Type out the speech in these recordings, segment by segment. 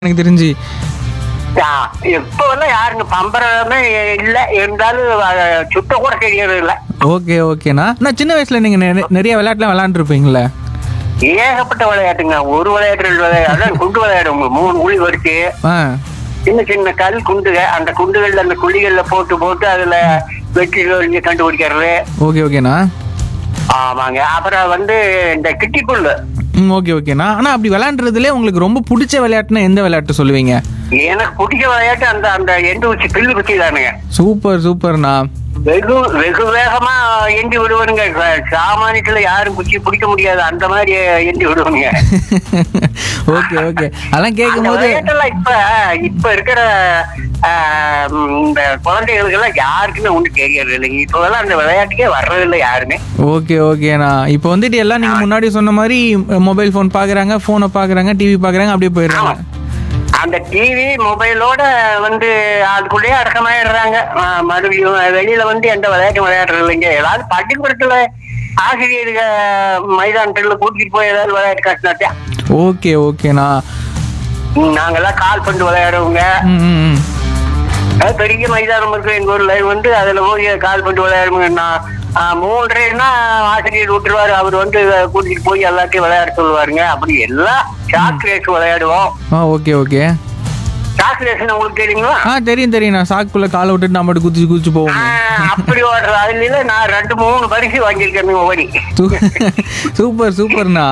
எனக்கு தெரிஞ்சு இப்ப எல்லாம் யாருங்க பம்பரமே இல்ல இருந்தாலும் அஹ், சுத்த கூட தெரியறது இல்ல ஓகே ஓகேண்ணா நான் சின்ன வயசுல நீங்க நெ- நிறைய விளையாட்டுலாம் விளையாண்டுருப்பீங்களே ஏகப்பட்ட விளையாட்டுங்க ஒரு விளையாட்டு ரெண்டு விளையாட்டு அதான் குண்டு விளையாடுங்க மூணு குழி வரிச்சு ஆ சின்ன சின்ன கல் குண்டுக அந்த குண்டுகள்ல அந்த குழிகள்ல போட்டு போட்டு அதுல வெற்றி தோல்வி கண்டுபிடிக்கிறது ஓகே ஓகேண்ணா ஆமாங்க அப்புறம் வந்து இந்த கிட்டி புல்லு ம் ஓகே ஓகேண்ணா ஆனால் அப்படி விளையாண்டுறதுலே உங்களுக்கு ரொம்ப பிடிச்ச விளையாட்டுனா எந்த விளையாட்டு சொல்லுவீங்க எனக்கு பிடிச்ச விளையாட்டு அந்த அந்த எண்டு குச்சி பில்லு குச்சி தானுங்க சூப்பர் சூப்பர்ண்ணா வெகு வெகு வேகமா எண்டி விடுவானுங்க ச- சாமானியத்துல யாரும் குச்சி பிடிக்க முடியாது அந்த மாதிரி எண்டி விடுவானுங்க ஓகே ஓகே அதெல்லாம் அந்த கேட்கும்போது விளையாட்டெல்லாம் இப்ப இப்ப இருக்கிற ஆஹ், ம், இந்த குழந்தைகளுக்கு எல்லாம் யாருக்குமே ஒண்ணு தெரியறது இல்லைங்க இப்ப எல்லாம் அந்த விளையாட்டுக்கே வர்றதில்லை யாருமே ஓகே ஓகேண்ணா இப்போ வந்துட்டு எல்லாம் நீங்கள் முன்னாடி சொன்ன மாதிரி மொபைல் ஃபோன் பார்க்குறாங்க ஃபோனை பார்க்குறாங்க டிவி பார்க்குறாங்க அப்படியே போயிடுறாங்க அந்த டிவி மொபைலோட வந்து அதுக்குள்ளேயே அடக்கமாயிடுறாங்க ஆஹ், மறுபடியும் வெளியில வந்து எந்த விளையாட்டும் விளையாடுறது இல்லைங்க ஏதாவது பள்ளிக்கூடத்துல ஆசிரியருக்கு மைதானத்துல கூட்டிட்டு போய் ஏதாவது விளையாட்டு காட்டினாத்தியா ஓகே ஓகேண்ணா நாங்கெல்லாம் கால் பண்ணி விளையாடுவோங்க ம் ம், ம் அது பெரிய மைதானம் இருக்கு எங்க ஊர்ல வந்து அதுல போய் கால் பண்ணி விளையாடுங்க மூன்றரைன்னா ஆசிரியர் விட்டுருவாரு அவர் வந்து கூட்டிட்டு போய் எல்லாத்தையும் விளையாட சொல்லுவாருங்க அப்படி எல்லாம் சாக் ரேஸ் விளையாடுவோம் ஆ ஓகே ஓகே சாக் ரேஸ் உங்களுக்கு தெரியுங்களா ஆ தெரியும் தெரியும் நான் சாக்குக்குள்ளே காலை விட்டுட்டு நம்ம மட்டும் குதிச்சு குதிச்சு போவோம் ஆஹ், அப்படி ஓடுறது அதுல நான் ரெண்டு மூணு பரிசு வாங்கியிருக்கேன் ஓடி சூப்பர் சூப்பர்ண்ணா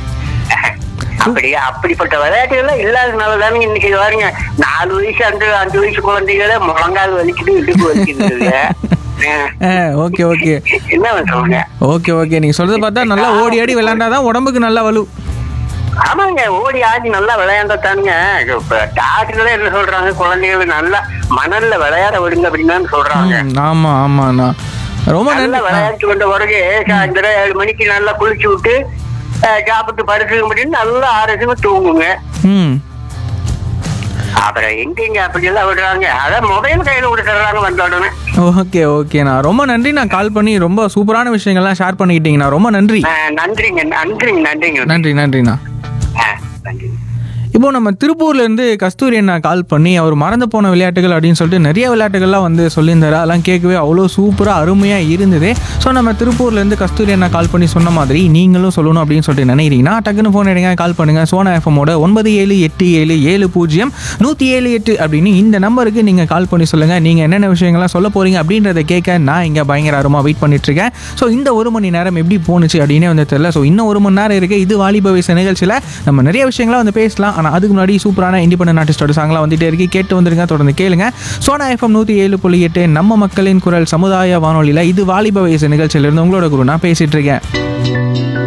அப்படி அப்படிப்பட்ட விளையாட்டுகள் இல்லாதனால தானே இன்னைக்கு பாருங்க நாலு வயசு அஞ்சு அஞ்சு வயசு குழந்தைகளே முழங்கால் வலிக்குது இடுப்பு வலிக்குது ஆஹ். ஓகே ஓகே என்ன சொல்லுங்க ஓகே ஓகே நீங்கள் சொல்றத பார்த்தா நல்லா ஓடி ஆடி விளையாண்டாதான் உடம்புக்கு நல்லா வலு ஆமாங்க ஓடி ஆடி நல்லா விளையாண்டா தானுங்க இப்ப டாக்டர்களே என்ன சொல்றாங்க குழந்தைகளை நல்லா மணல்ல விளையாட விடுங்க அப்படின்னு தான் சொல்றாங்க ம், ஆமா ஆமாண்ணா ரொம்ப நல்லா நன்றி ஆ, விளையாட்டு வந்த பிறகு சாயந்தரம் ஏழு மணிக்கு நல்லா குளிச்சு விட்டு அஹ், சாப்பிட்டு படுத்துக்க முடியும் நல்லா ஆரோக்கியமா தூங்குங்க ம் அப்புறம் எங்கெங்க அப்படி எல்லாம் விடுறாங்க அதான் மொபைல் கையில கொடுத்துறாங்க வந்த உடனே ஓகே ஓகேண்ணா ரொம்ப நன்றி நான் கால் பண்ணி ரொம்ப சூப்பரான விஷயங்கள்லாம் ஷேர் பண்ணிக்கிட்டீங்கண்ணா ரொம்ப நன்றி அஹ், நன்றிங்க நன்றிங்க நன்றிங்க நன்றி நன்றிண்ணா அஹ், நன்றி இப்போ நம்ம திருப்பூர்ல இருந்து கஸ்தூரி அண்ணா கால் பண்ணி அவர் மறந்து போன விளையாட்டுகள் அப்படின்னு சொல்லிட்டு நிறைய விளையாட்டுகள்லாம் வந்து சொல்லியிருந்தாரு அதெல்லாம் கேட்கவே அவ்வளோ சூப்பராக அருமையாக இருந்தது ஸோ நம்ம திருப்பூர்ல இருந்து கஸ்தூரி அண்ணா கால் பண்ணி சொன்ன மாதிரி நீங்களும் சொல்லணும் அப்படின்னு சொல்லிட்டு நினைக்கிறீங்கன்னா டக்குன்னு ஃபோன் எடுங்க கால் பண்ணுங்க சோனா எஃப்எம்மோட ஒன்பது ஏழு எட்டு ஏழு ஏழு பூஜ்ஜியம் நூற்றி ஏழு எட்டு அப்படின்னு இந்த நம்பருக்கு நீங்கள் கால் பண்ணி சொல்லுங்கள் நீங்கள் என்னென்ன விஷயங்கள்லாம் சொல்ல போகிறீங்க அப்படின்றத கேட்க நான் இங்கே பயங்கர ஆர்வமாக வெயிட் பண்ணிட்டு இருக்கேன் ஸோ இந்த ஒரு மணி நேரம் எப்படி போணுச்சு அப்படின்னே வந்து தெரியல ஸோ இன்னும் ஒரு மணி நேரம் இருக்குது இது வாலிப வயசு நிகழ்ச்சியில் நம்ம நிறைய விஷயங்களாம் வந்து பேசலாம் ஆனால் அதுக்கு முன்னாடி சூப்பரான இண்டிபெண்டன்ட் ஆர்டிஸ்டோட சாங்லாம் வந்துட்டே இருக்கு கேட்டு வந்துருங்க தொடர்ந்து கேளுங்க சோனா எஃப்எம் நூற்றி ஏழு புள்ளி எட்டு நம்ம மக்களின் குரல் சமுதாய வானொலியில் இது வாலிப வயசு நிகழ்ச்சியிலிருந்து உங்களோட குரு நான் பேசிட்டு இருக்கேன்